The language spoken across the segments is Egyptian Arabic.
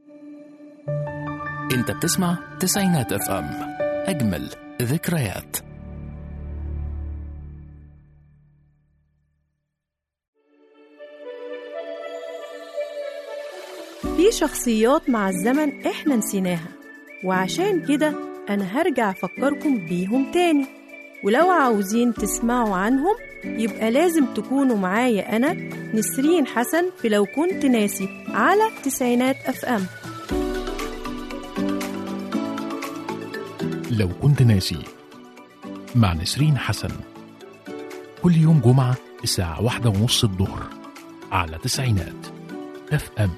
انت بتسمع تسعينات اف ام اجمل ذكريات في شخصيات مع الزمن احنا نسيناها وعشان كده انا هرجع افكركم بيهم تاني ولو عاوزين تسمعوا عنهم يبقى لازم تكونوا معايا انا نسرين حسن في لو كنت ناسي على تسعينات اف ام لو كنت ناسي مع نسرين حسن كل يوم جمعة الساعة واحدة ونص الظهر على تسعينات اف ام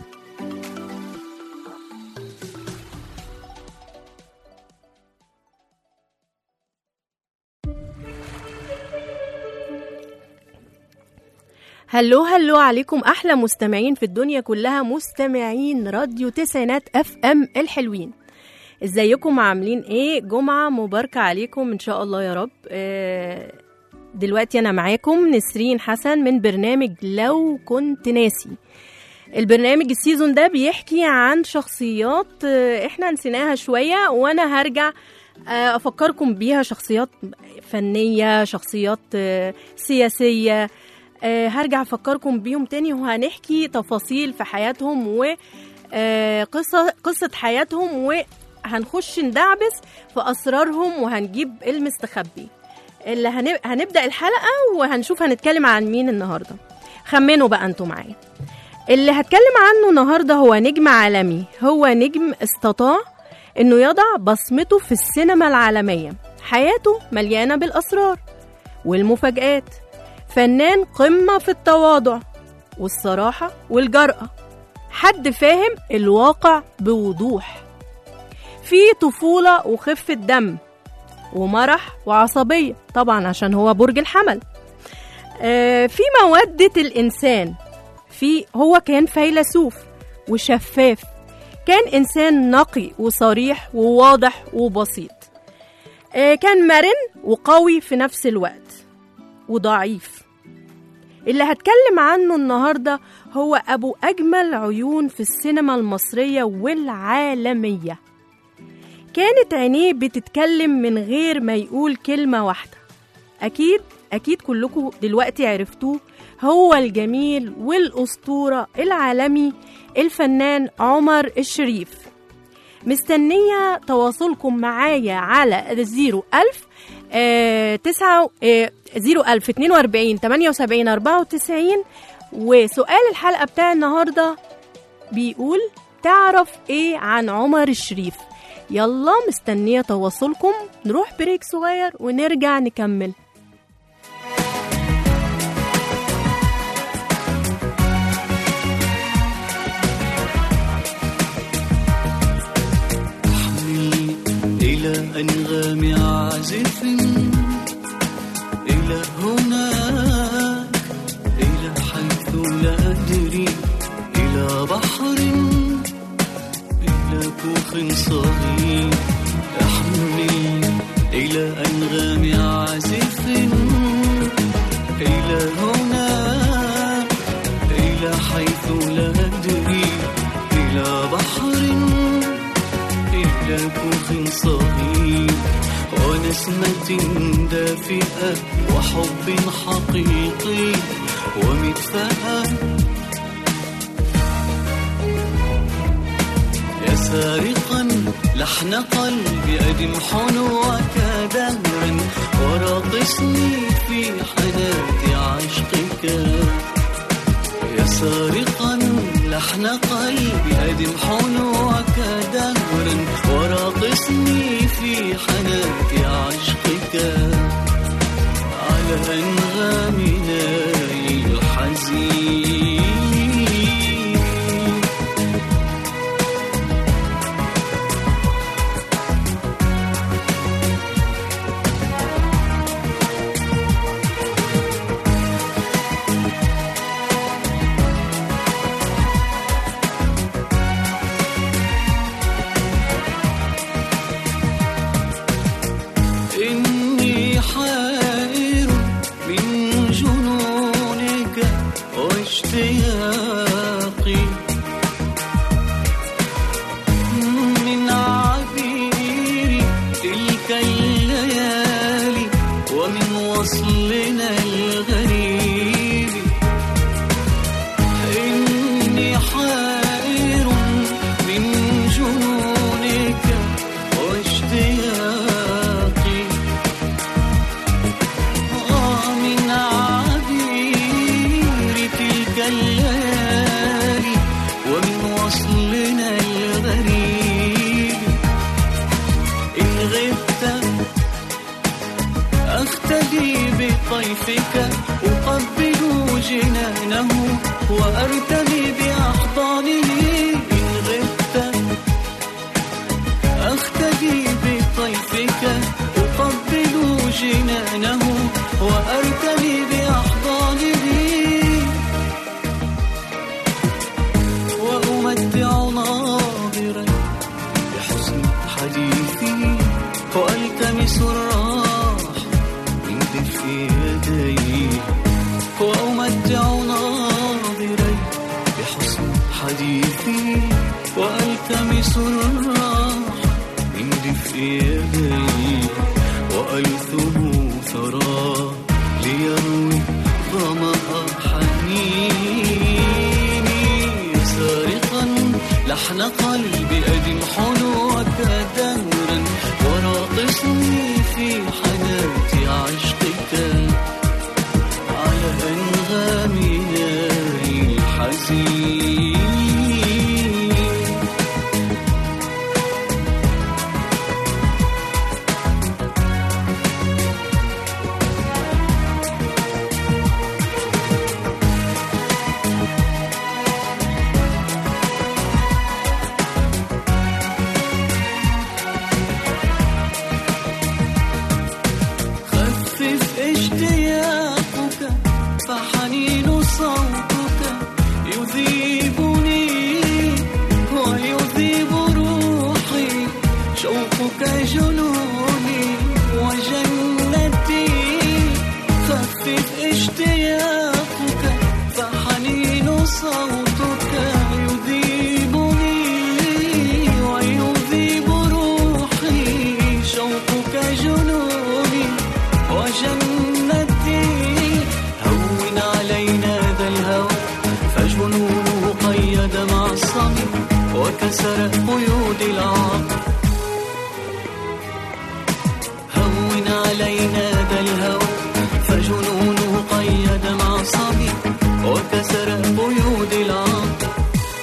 هلو هلو عليكم احلى مستمعين في الدنيا كلها مستمعين راديو تسعينات اف ام الحلوين ازيكم عاملين ايه جمعة مباركة عليكم ان شاء الله يا رب آه، دلوقتي انا معاكم نسرين حسن من برنامج لو كنت ناسي البرنامج السيزون ده بيحكي عن شخصيات آه، احنا نسيناها شوية وانا هرجع آه، افكركم بيها شخصيات فنية شخصيات آه، سياسية آه، هرجع افكركم بيهم تاني وهنحكي تفاصيل في حياتهم و آه، قصة قصة حياتهم وهنخش ندعبس في أسرارهم وهنجيب المستخبي اللي هن- هنبدأ الحلقة وهنشوف هنتكلم عن مين النهاردة خمنوا بقى انتوا معايا اللي هتكلم عنه النهاردة هو نجم عالمي هو نجم استطاع انه يضع بصمته في السينما العالمية حياته مليانة بالأسرار والمفاجآت فنان قمة في التواضع والصراحة والجرأة حد فاهم الواقع بوضوح في طفولة وخفة دم ومرح وعصبية طبعا عشان هو برج الحمل آه، في مودة الإنسان في هو كان فيلسوف وشفاف كان إنسان نقي وصريح وواضح وبسيط آه، كان مرن وقوي في نفس الوقت وضعيف اللي هتكلم عنه النهاردة هو أبو أجمل عيون في السينما المصرية والعالمية كانت عينيه بتتكلم من غير ما يقول كلمة واحدة أكيد أكيد كلكم دلوقتي عرفتوه هو الجميل والأسطورة العالمي الفنان عمر الشريف مستنية تواصلكم معايا على الزيرو ألف آه تسعة آه زيرو ألف اتنين وأربعين تمانية وسبعين أربعة وتسعين وسؤال الحلقة بتاع النهاردة بيقول تعرف ايه عن عمر الشريف يلا مستنية تواصلكم نروح بريك صغير ونرجع نكمل أحملني إلى أنغام عازف إلى هناك إلى حيث لا أدري إلى بحر إلى كوخ صغير احملني إلى أنغام عازف إلى هناك إلى حيث لا أدري إلى بحر إلى كوخ صغير ونسمة دافئة وحب حقيقي ومدفأة يا سارقا لحن قلبي أدم حنوك دهرا وراقصني في حنات عشقك يا سارقا لحن قلبي أدم حنوك دهرا وراقصني في حنات عشقك على أنغامنا الحزين إني حائر من جنونك واشتياقي الليالي ومن وصلنا الغريب إن غبت أختلي بطيفك أقبل جنانه وأرتمي بأحضانه إن غبت أختلي بطيفك أقبل جنانه وأرتمي بأحضانه وأمتع ناظرا بحسن حديثي وألتمس الراحة من دفء يدي وأمتع ناظري بحسن حديثي وألتمس الراحة من دفء يدي وألثم ثرى ليروي ظمأ حنيني سارقا لحن قلبي أدم حنوك دهرا وراقصني في حنات عشقك على أنغام ناري الحزين خفف اشتياقك فحنين صوتك يذيبني ويذيب روحي شوقك جنوني وجنتي خفف اشتياقك فحنين صوتك يذيبني ويذيب روحي شوقك جنوني وجنتي هون علينا ذا الهوى فجنونه قيد مع الصمت وكسر قيود العاطف هون علينا ذا الهوى فجنونه قيد مع الصمت وكسر قيود العاطف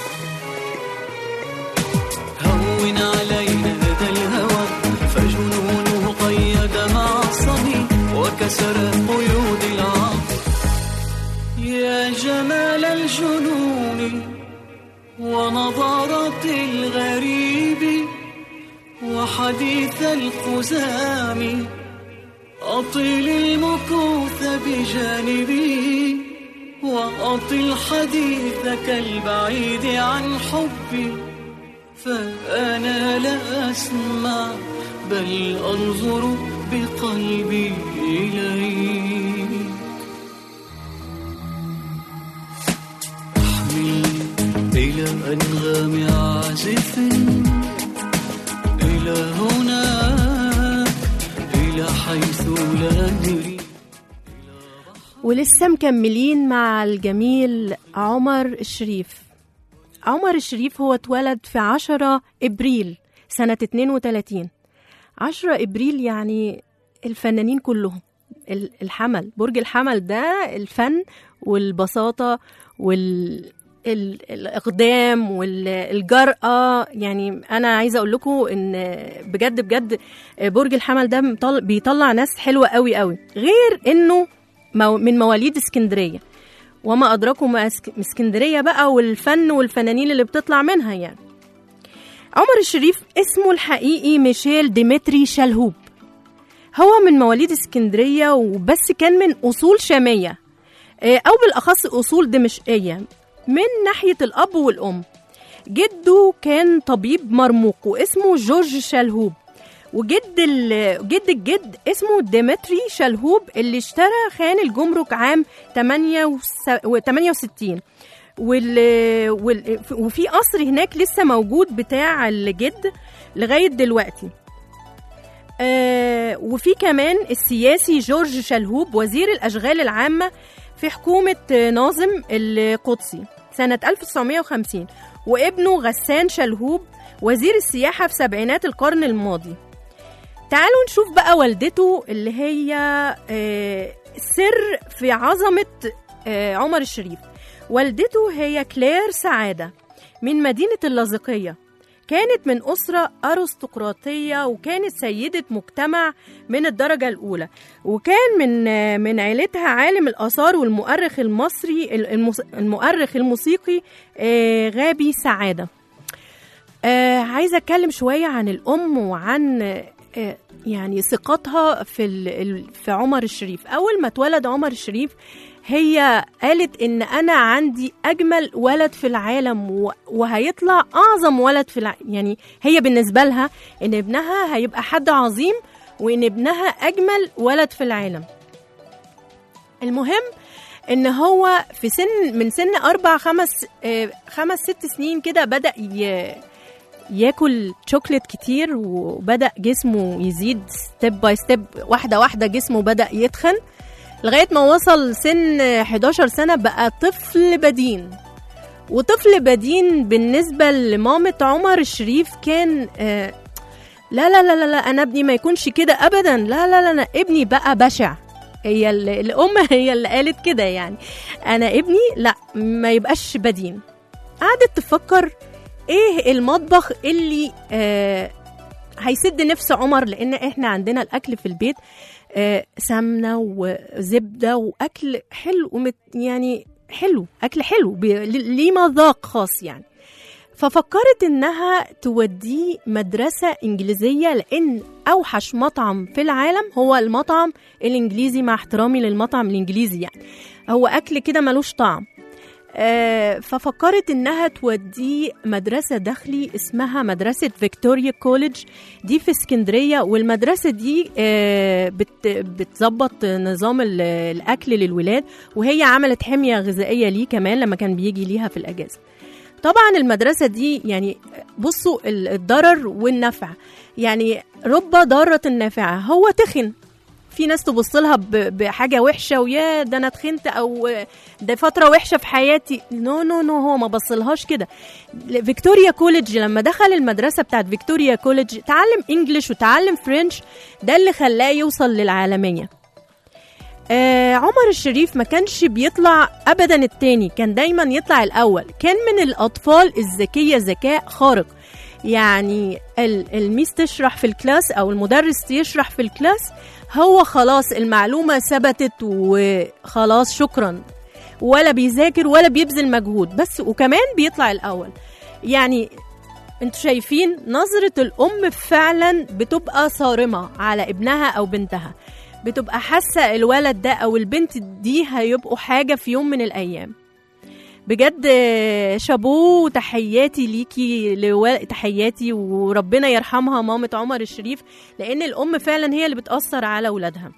هون علينا ذا الهوى فجنونه قيد مع الصمي وكسر قيود العاطف يا جمال الجنون ونظرة الغريب وحديث الخزام أطل المكوث بجانبي وأطل حديثك البعيد عن حبي فأنا لا أسمع بل أنظر بقلبي إليك احملني إلى أنغام عازف إلى هناك إلى حيث لا نريد ولسه مكملين مع الجميل عمر الشريف عمر الشريف هو اتولد في 10 إبريل سنة 32 10 إبريل يعني الفنانين كلهم ال- الحمل برج الحمل ده الفن والبساطة وال ال- الإقدام والجرأة يعني أنا عايزة أقول لكم إن بجد بجد برج الحمل ده مطل- بيطلع ناس حلوة قوي قوي غير إنه مو- من مواليد اسكندرية وما أدراكم ما اسك- اسكندرية بقى والفن والفنانين اللي بتطلع منها يعني عمر الشريف اسمه الحقيقي ميشيل ديمتري شلهوب هو من مواليد اسكندرية وبس كان من أصول شامية آه، أو بالأخص أصول دمشقية من ناحية الأب والأم جده كان طبيب مرموق واسمه جورج شلهوب وجد ال- جد الجد اسمه ديمتري شلهوب اللي اشترى خان الجمرك عام 68 وال... وال... وفي قصر هناك لسه موجود بتاع الجد لغاية دلوقتي آه وفي كمان السياسي جورج شلهوب وزير الأشغال العامة في حكومة آه، ناظم القدسي سنة 1950 وابنه غسان شلهوب وزير السياحة في سبعينات القرن الماضي تعالوا نشوف بقى والدته اللي هي آه، سر في عظمة آه، عمر الشريف والدته هي كلير سعادة من مدينة اللاذقية كانت من أسرة أرستقراطية وكانت سيدة مجتمع من الدرجة الأولى وكان من من عيلتها عالم الآثار والمؤرخ المصري المس- المؤرخ الموسيقي آه، غابي سعادة آه عايزة أتكلم شوية عن الأم وعن آه يعني ثقتها في ال- ال- في عمر الشريف أول ما اتولد عمر الشريف هي قالت إن أنا عندي أجمل ولد في العالم و- وهيطلع أعظم ولد في العالم يعني هي بالنسبة لها إن ابنها هيبقى حد عظيم وإن ابنها أجمل ولد في العالم المهم ان هو في سن من سن اربع خمس آه، خمس ست سنين كده بدا ي... ياكل شوكليت كتير وبدا جسمه يزيد ستيب باي ستيب واحده واحده جسمه بدا يتخن لغايه ما وصل سن 11 سنه بقى طفل بدين وطفل بدين بالنسبه لمامه عمر الشريف كان آه، لا لا لا لا لا انا ابني ما يكونش كده ابدا لا لا لا, لا ابني بقى بشع هي ال- الام هي اللي قالت كده يعني انا ابني لا ما يبقاش بدين قعدت تفكر ايه المطبخ اللي آه هيسد نفس عمر لان احنا عندنا الاكل في البيت آه سمنه وزبده واكل حلو ومت يعني حلو اكل حلو بي- ليه مذاق خاص يعني ففكرت انها توديه مدرسه انجليزيه لان اوحش مطعم في العالم هو المطعم الانجليزي مع احترامي للمطعم الانجليزي يعني هو اكل كده ملوش طعم آه، ففكرت انها توديه مدرسه داخلي اسمها مدرسه فيكتوريا كوليدج دي في اسكندريه والمدرسه دي آه، بت- بتظبط نظام ال- الاكل للولاد وهي عملت حميه غذائيه ليه كمان لما كان بيجي ليها في الاجازه طبعا المدرسه دي يعني بصوا ال- الضرر والنفع يعني رب ضاره نافعه هو تخن في ناس تبص لها ب- بحاجه وحشه ويا ده انا تخنت او ده فتره وحشه في حياتي نو نو نو هو ما بصلهاش كده فيكتوريا كوليدج لما دخل المدرسه بتاعت فيكتوريا كوليدج تعلم انجليش وتعلم فرنش ده اللي خلاه يوصل للعالميه آه عمر الشريف ما كانش بيطلع ابدا التاني كان دايما يطلع الاول كان من الاطفال الذكيه ذكاء خارق يعني ال- الميس تشرح في الكلاس او المدرس يشرح في الكلاس هو خلاص المعلومه ثبتت وخلاص شكرا ولا بيذاكر ولا بيبذل مجهود بس وكمان بيطلع الاول يعني انتوا شايفين نظرة الأم فعلا بتبقى صارمة على ابنها أو بنتها بتبقى حاسة الولد ده أو البنت دي هيبقوا حاجة في يوم من الأيام بجد آه، شابوه وتحياتي ليكي لو... تحياتي وربنا يرحمها مامة عمر الشريف لأن الأم فعلا هي اللي بتأثر على ولادها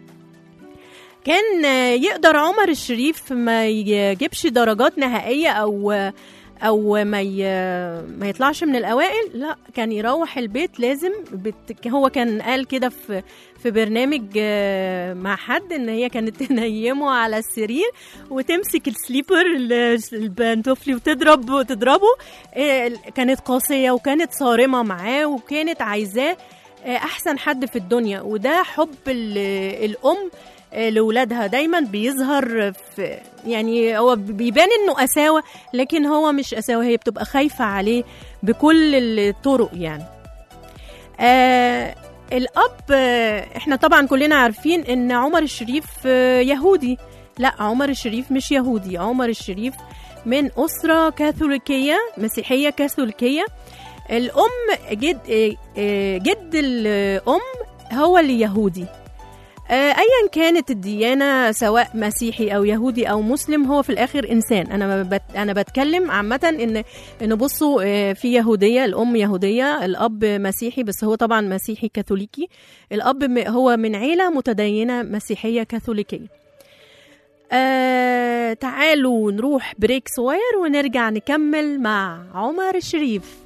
كان آه، يقدر عمر الشريف ما يجيبش درجات نهائية أو او ما ي... ما يطلعش من الاوائل لا كان يروح البيت لازم بت... هو كان قال كده في في برنامج آه، مع حد ان هي كانت تنيمه على السرير وتمسك السليبر ال- البنتوفلي وتضرب وتضربه آه، كانت قاسيه وكانت صارمه معاه وكانت عايزاه آه، احسن حد في الدنيا وده حب ال- الام آه، لولادها دايما بيظهر في يعني هو بيبان انه قساوه لكن هو مش قساوه هي بتبقى خايفه عليه بكل الطرق يعني آه الاب آه احنا طبعا كلنا عارفين ان عمر الشريف آه يهودي لا عمر الشريف مش يهودي عمر الشريف من اسره كاثوليكيه مسيحيه كاثوليكيه الام جد آه، آه، جد الام هو اللي يهودي آه، ايا كانت الديانه سواء مسيحي او يهودي او مسلم هو في الاخر انسان انا بت انا بتكلم عامه ان ان بصوا آه، في يهوديه الام يهوديه الاب مسيحي بس هو طبعا مسيحي كاثوليكي الاب م- هو من عيله متدينه مسيحيه كاثوليكيه آه تعالوا نروح بريك صغير ونرجع نكمل مع عمر الشريف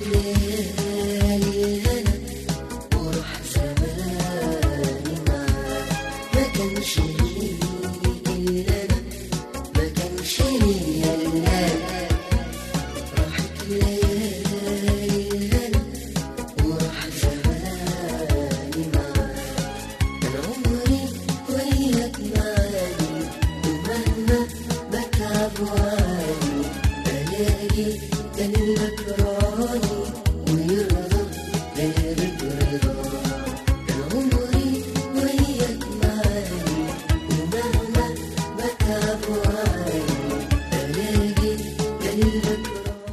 ليالي هنا وراح زماني معاك ما كانش ليا إلا أنا ما كانش ليا إلا أنا راحت ليالي هنا وراح زماني معاك أنا عمري وياك معاني ومهما بتعب وعاني بلاقي قلبك راني ويرضى قلبك رضا أنا عمري وياك معاني ومهما بتعب وعاني بلاقي قلبك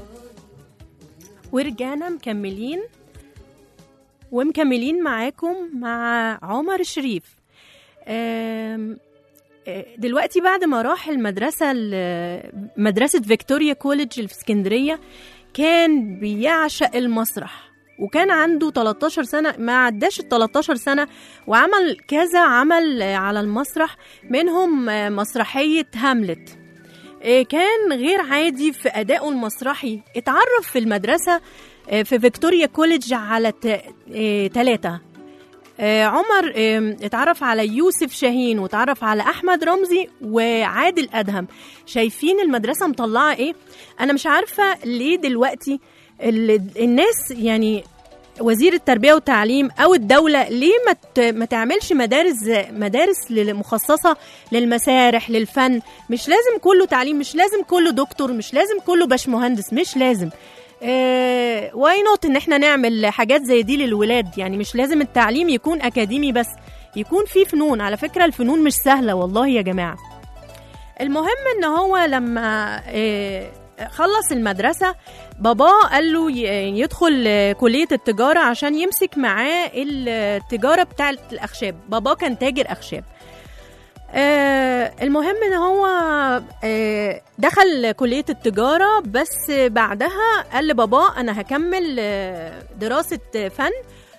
ورجعنا مكملين ومكملين معاكم مع عمر الشريف آم، آه، دلوقتي بعد ما راح المدرسة ال- مدرسة فيكتوريا كوليدج اللي في اسكندرية كان بيعشق المسرح وكان عنده 13 سنة ما عداش ال 13 سنة وعمل كذا عمل آه، على المسرح منهم آه، مسرحية هاملت آه، كان غير عادي في أدائه المسرحي اتعرف في المدرسة آه، في فيكتوريا كوليدج على ثلاثة عمر آه، اتعرف على يوسف شاهين واتعرف على أحمد رمزي وعادل أدهم شايفين المدرسة مطلعة إيه أنا مش عارفة ليه دلوقتي ال- الناس يعني وزير التربيه والتعليم او الدوله ليه ما ت- ما تعملش مدارس مدارس لل- مخصصه للمسارح للفن مش لازم كله تعليم مش لازم كله دكتور مش لازم كله باشمهندس مش لازم واي نوت ان احنا نعمل حاجات زي دي للولاد يعني مش لازم التعليم يكون اكاديمي بس يكون في فنون على فكره الفنون مش سهله والله يا جماعه المهم ان هو لما آه، خلص المدرسة باباه قال له ي- يدخل آه، كلية التجارة عشان يمسك معاه التجارة بتاعة الأخشاب باباه كان تاجر أخشاب آه المهم ان هو آه دخل كلية التجارة بس بعدها قال لباباه انا هكمل آه دراسة فن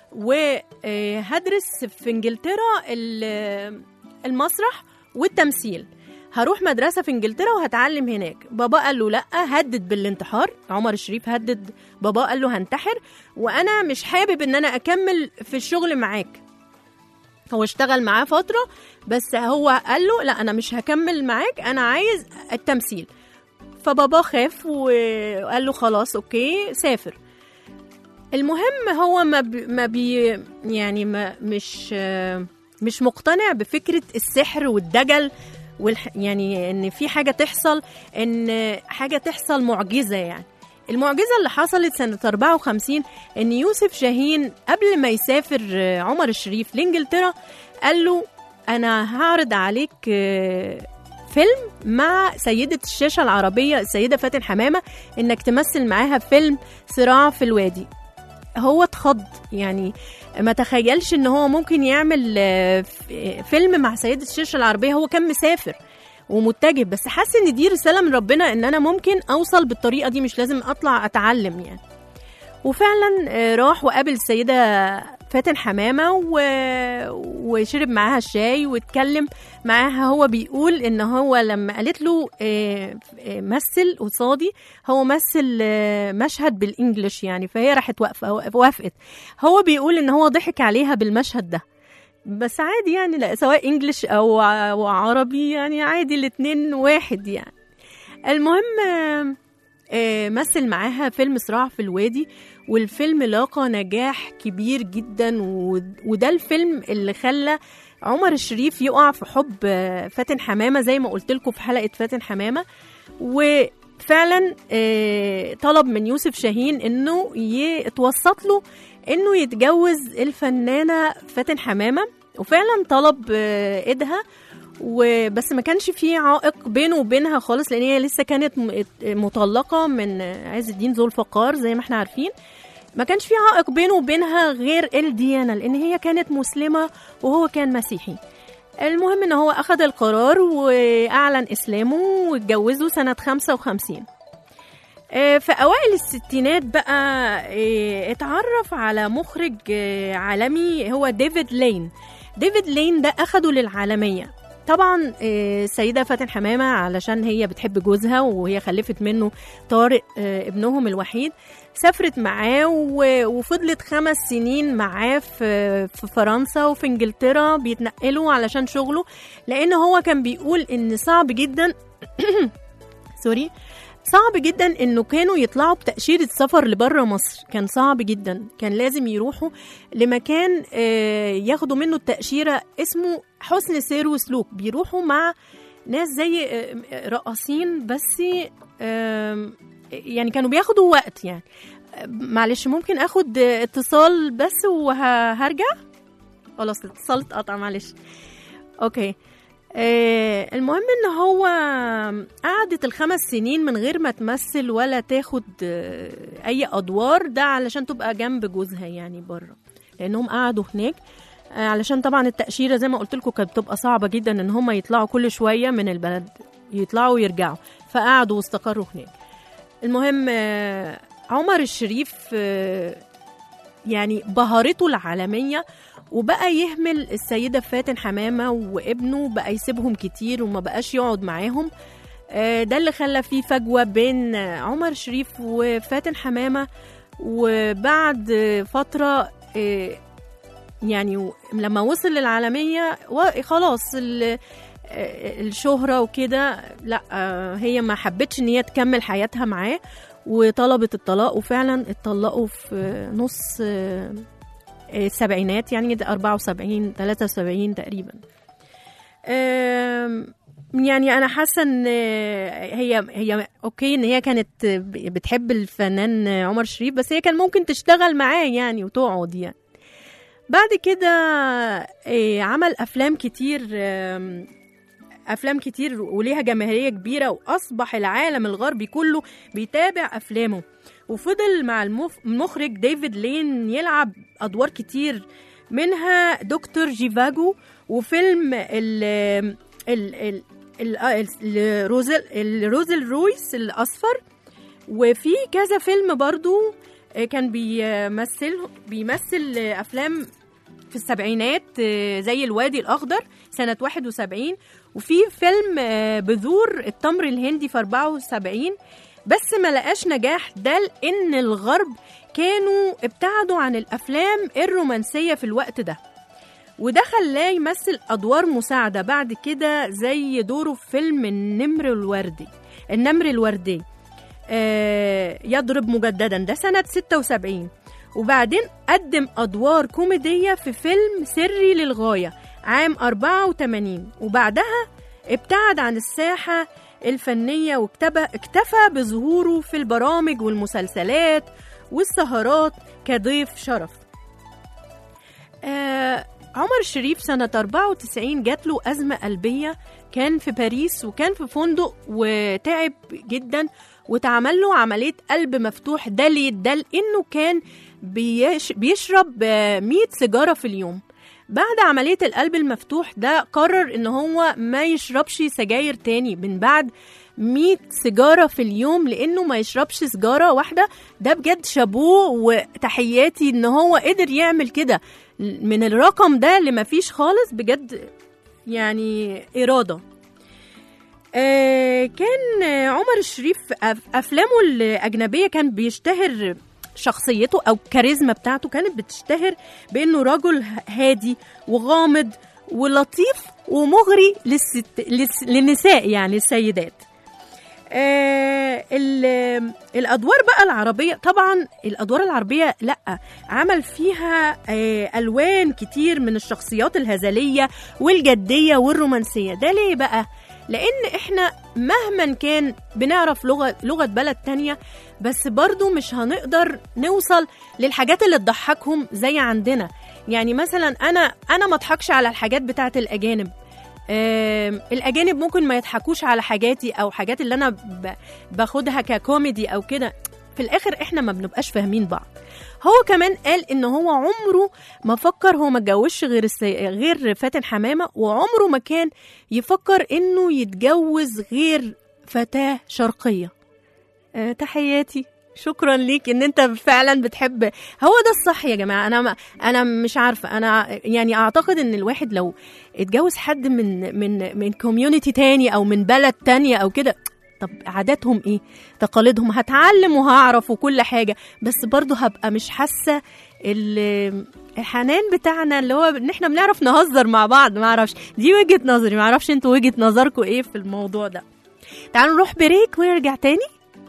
وهدرس في انجلترا ال- المسرح والتمثيل هروح مدرسة في انجلترا وهتعلم هناك بابا قال له لا هدد بالانتحار عمر الشريف هدد بابا قال له هنتحر وانا مش حابب ان انا اكمل في الشغل معاك هو اشتغل معاه فترة بس هو قال له لا انا مش هكمل معاك انا عايز التمثيل فبابا خاف وقال له خلاص اوكي سافر المهم هو ما بي ما بي يعني ما مش آه، مش مقتنع بفكرة السحر والدجل والح يعني ان في حاجة تحصل ان حاجة تحصل معجزة يعني المعجزة اللي حصلت سنة 54 ان يوسف شاهين قبل ما يسافر آه، عمر الشريف لانجلترا قال له انا هعرض عليك آه، فيلم مع سيدة الشاشة العربية السيدة فاتن حمامة انك تمثل معاها فيلم صراع في الوادي هو اتخض يعني ما تخيلش ان هو ممكن يعمل آه، ف- فيلم مع سيدة الشاشة العربية هو كان مسافر ومتجه بس حاسس ان دي رسالة من ربنا ان انا ممكن اوصل بالطريقة دي مش لازم اطلع اتعلم يعني وفعلا آه، راح وقابل السيدة فاتن حمامة و... وشرب معاها الشاي واتكلم معاها هو بيقول ان هو لما قالت له آه، آه، مثل قصادي هو مثل آه، مشهد بالانجلش يعني فهي راحت واقفه وافقت هو بيقول ان هو ضحك عليها بالمشهد ده بس عادي يعني لا سواء انجلش او ع- أو عربي يعني عادي الاتنين واحد يعني المهم آه، آه، مثل معاها فيلم صراع في الوادي والفيلم لاقى نجاح كبير جدا و- وده الفيلم اللي خلى عمر الشريف يقع في حب آه، فاتن حمامة زي ما قلت لكم في حلقة فاتن حمامة وفعلا آه، طلب من يوسف شاهين انه يتوسط له انه يتجوز الفنانة فاتن حمامة وفعلا طلب آه، ايدها وبس ما كانش في عائق بينه وبينها خالص لان هي لسه كانت م- مطلقه من عز الدين ذو الفقار زي ما احنا عارفين ما كانش في عائق بينه وبينها غير الديانه لان هي كانت مسلمه وهو كان مسيحي المهم ان هو اخذ القرار واعلن اسلامه واتجوزه سنه 55 آه، في اوائل الستينات بقى آه، اتعرف على مخرج آه، عالمي هو ديفيد لين ديفيد لين ده اخده للعالميه طبعا آه، السيده فاتن حمامه علشان هي بتحب جوزها وهي خلفت منه طارق آه، ابنهم الوحيد سافرت معاه و- وفضلت خمس سنين معاه في في فرنسا وفي انجلترا بيتنقلوا علشان شغله لان هو كان بيقول ان صعب جدا سوري صعب جدا انه كانوا يطلعوا بتأشيرة سفر لبره مصر كان صعب جدا كان لازم يروحوا لمكان آه، ياخدوا منه التأشيرة اسمه حسن سير وسلوك بيروحوا مع ناس زي آه، رقاصين بس آم، يعني كانوا بياخدوا وقت يعني آه، معلش ممكن اخد آه، اتصال بس وهرجع خلاص الاتصال اتقطع معلش اوكي آه المهم ان هو قعدت الخمس سنين من غير ما تمثل ولا تاخد آه اي ادوار ده علشان تبقى جنب جوزها يعني بره لانهم قعدوا هناك آه علشان طبعا التأشيرة زي ما قلت لكم كانت بتبقى صعبة جدا ان هم يطلعوا كل شوية من البلد يطلعوا ويرجعوا فقعدوا واستقروا هناك المهم آه عمر الشريف آه يعني بهارته العالمية وبقى يهمل السيدة فاتن حمامة وابنه بقى يسيبهم كتير وما بقاش يقعد معاهم آه، ده اللي خلى فيه فجوة بين آه، عمر شريف وفاتن حمامة وبعد آه، فترة آه، يعني و- لما وصل للعالمية و- خلاص ال- آه، الشهرة وكده لا آه، هي ما حبتش ان هي تكمل حياتها معاه وطلبت الطلاق وفعلا اتطلقوا في آه، نص آه، السبعينات يعني ده 74 73 تقريبا آم، يعني انا حاسه ان هي هي اوكي ان هي كانت بتحب الفنان عمر شريف بس هي كان ممكن تشتغل معاه يعني وتقعد يعني بعد كده آه، عمل افلام كتير آم، افلام كتير وليها جماهيريه كبيره واصبح العالم الغربي كله بيتابع افلامه وفضل مع المف- المخرج ديفيد لين يلعب ادوار كتير منها دكتور جيفاجو وفيلم ال ال ال ال- الروزل الروزل رويس الاصفر وفي كذا فيلم برضو آه، كان بيمثل بيمثل آه، افلام في السبعينات آه، زي الوادي الاخضر سنه 71 وفي فيلم آه، بذور التمر الهندي في 74 بس ما لقاش نجاح ده لان الغرب كانوا ابتعدوا عن الافلام الرومانسيه في الوقت ده وده خلاه يمثل ادوار مساعده بعد كده زي دوره في فيلم النمر الوردي النمر الوردي آه يضرب مجددا ده سنه 76 وبعدين قدم ادوار كوميديه في فيلم سري للغايه عام 84 وبعدها ابتعد عن الساحه الفنيه واكتفى اكتفى بظهوره في البرامج والمسلسلات والسهرات كضيف شرف آه عمر الشريف سنة 94 جات له أزمة قلبية كان في باريس وكان في فندق وتعب جدا واتعمل له عملية قلب مفتوح ده ليه؟ ده لأنه كان بيش بيشرب آه، 100 سيجارة في اليوم بعد عملية القلب المفتوح ده قرر ان هو ما يشربش سجاير تاني من بعد 100 سيجارة في اليوم لانه ما يشربش سيجارة واحدة ده بجد شابوه وتحياتي ان هو قدر يعمل كده من الرقم ده اللي ما فيش خالص بجد يعني إرادة آه كان آه، عمر الشريف في أف- أفلامه الأجنبية كان بيشتهر شخصيته أو الكاريزما بتاعته كانت بتشتهر بأنه رجل هادي وغامض ولطيف ومغري للست... للس... للنساء يعني السيدات آه ال- الادوار بقى العربيه طبعا الادوار العربيه لا عمل فيها آه الوان كتير من الشخصيات الهزليه والجديه والرومانسيه ده ليه بقى لان احنا مهما كان بنعرف لغه لغه بلد تانية بس برضو مش هنقدر نوصل للحاجات اللي تضحكهم زي عندنا يعني مثلا انا انا ما اضحكش على الحاجات بتاعت الاجانب آم، الاجانب ممكن ما يضحكوش على حاجاتي او حاجات اللي انا ب- باخدها ككوميدي او كده في الاخر احنا ما بنبقاش فاهمين بعض هو كمان قال ان هو عمره ما فكر هو ما اتجوزش غير السي... غير فاتن حمامه وعمره ما كان يفكر انه يتجوز غير فتاه شرقيه أه تحياتي شكرا ليك ان انت فعلا بتحب هو ده الصح يا جماعه انا ما انا مش عارفه انا يعني اعتقد ان الواحد لو اتجوز حد من من من كوميونتي تاني او من بلد تانية او كده طب عاداتهم ايه تقاليدهم هتعلم وهعرف وكل حاجه بس برضه هبقى مش حاسه ال- الحنان بتاعنا اللي هو ان احنا بنعرف نهزر مع بعض ما اعرفش دي وجهه نظري ما اعرفش انتوا وجهه نظركم ايه في الموضوع ده تعالوا نروح بريك ونرجع تاني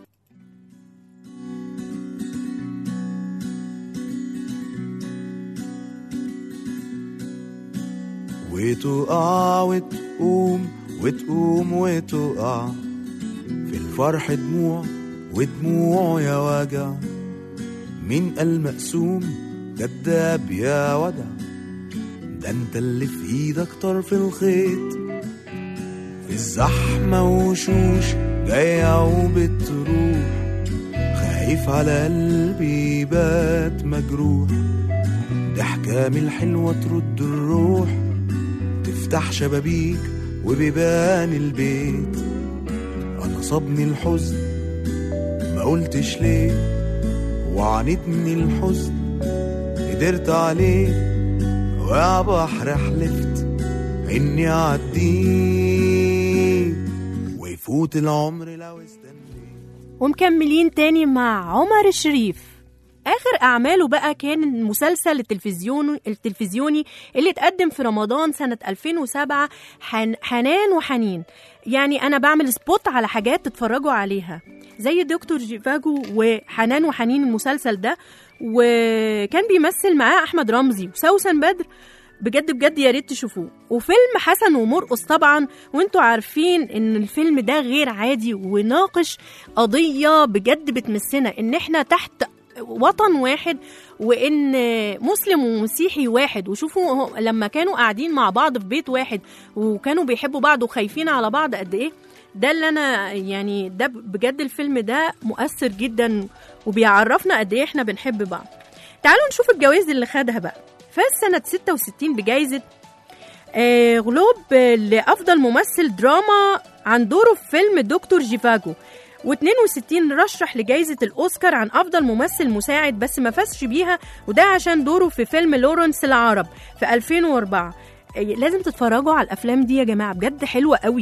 وتقع وتقوم وتقوم وتقع في الفرح دموع ودموع يا وجع مين قال مقسوم كداب يا ودع ده انت اللي في ايدك طرف الخيط في الزحمة وشوش جاية وبتروح خايف على قلبي بات مجروح ضحكة من الحلوة ترد الروح تفتح شبابيك وبيبان البيت انا صابني الحزن ما قلتش ليه وعانتني الحزن قدرت عليه ويا بحر حلفت اني اعديه ويفوت العمر لو استنيت ومكملين تاني مع عمر الشريف آخر أعماله بقى كان المسلسل التلفزيوني التلفزيوني اللي اتقدم في رمضان سنة 2007 حن حنان وحنين يعني أنا بعمل سبوت على حاجات تتفرجوا عليها زي دكتور جيفاجو وحنان وحنين المسلسل ده وكان بيمثل معاه أحمد رمزي وسوسن بدر بجد بجد يا ريت تشوفوه وفيلم حسن ومرقص طبعا وانتوا عارفين ان الفيلم ده غير عادي وناقش قضية بجد بتمسنا ان احنا تحت وطن واحد وان مسلم ومسيحي واحد وشوفوا هو- لما كانوا قاعدين مع بعض في بيت واحد وكانوا بيحبوا بعض وخايفين على بعض قد ايه ده اللي انا يعني ده بجد الفيلم ده مؤثر جدا وبيعرفنا قد ايه احنا بنحب بعض تعالوا نشوف الجوائز اللي خدها بقى فاز سنة 66 بجائزة آه، غلوب آه، لأفضل ممثل دراما عن دوره في فيلم دكتور جيفاجو و62 رشح لجائزة الأوسكار عن أفضل ممثل مساعد بس ما فازش بيها وده عشان دوره في فيلم لورنس العرب في 2004 آه، لازم تتفرجوا على الأفلام دي يا جماعة بجد حلوة قوي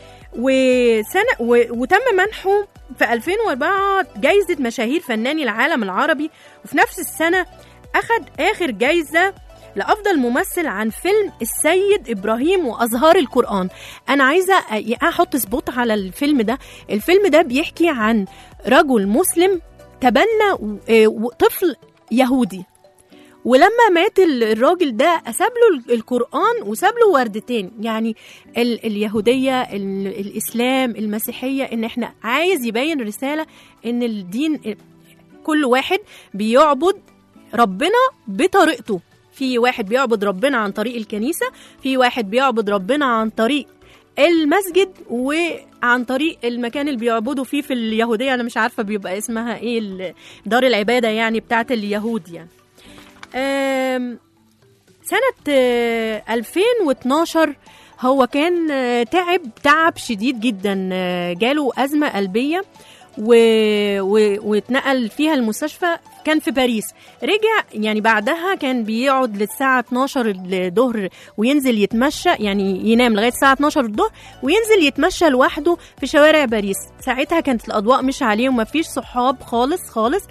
وسنة و... وتم منحه في 2004 جايزة مشاهير فناني العالم العربي وفي نفس السنة أخد آخر جايزة لأفضل ممثل عن فيلم السيد إبراهيم وأزهار القرآن أنا عايزة أ- أحط سبوت على الفيلم ده الفيلم ده بيحكي عن رجل مسلم تبنى و- آه، و- طفل يهودي ولما مات ال- الراجل ده ساب له ال- القرآن وساب له وردتين يعني ال اليهودية ال الإسلام المسيحية إن إحنا عايز يبين رسالة إن الدين كل واحد بيعبد ربنا بطريقته في واحد بيعبد ربنا عن طريق الكنيسة في واحد بيعبد ربنا عن طريق المسجد وعن طريق المكان اللي بيعبدوا فيه في اليهودية أنا مش عارفة بيبقى اسمها إيه ال- دار العبادة يعني بتاعت اليهود يعني آم، سنة آه، 2012 هو كان آه، تعب تعب شديد جدا آه، جاله أزمة قلبية و... و... واتنقل فيها المستشفى كان في باريس رجع يعني بعدها كان بيقعد للساعة 12 الظهر وينزل يتمشى يعني ينام لغاية الساعة 12 الظهر وينزل يتمشى لوحده في شوارع باريس ساعتها كانت الأضواء مش عليه ومفيش صحاب خالص خالص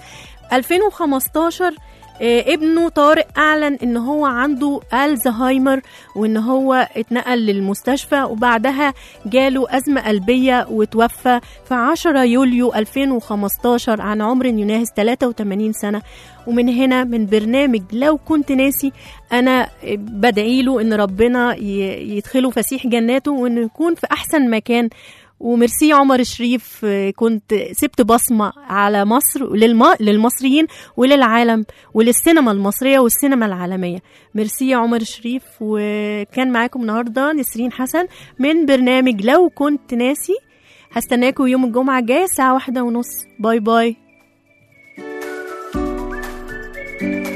2015 آه، ابنه طارق اعلن ان هو عنده الزهايمر وان هو اتنقل للمستشفى وبعدها جاله ازمه قلبيه وتوفى في 10 يوليو 2015 عن عمر يناهز 83 سنه ومن هنا من برنامج لو كنت ناسي انا بدعي له ان ربنا ي- يدخله فسيح جناته وانه يكون في احسن مكان وميرسي عمر الشريف آه، كنت سبت بصمة على مصر للم... للمصريين وللعالم وللسينما المصرية والسينما العالمية ميرسي يا عمر الشريف وكان معاكم النهاردة نسرين حسن من برنامج لو كنت ناسي هستناكم يوم الجمعة الجاية الساعة واحدة ونص باي باي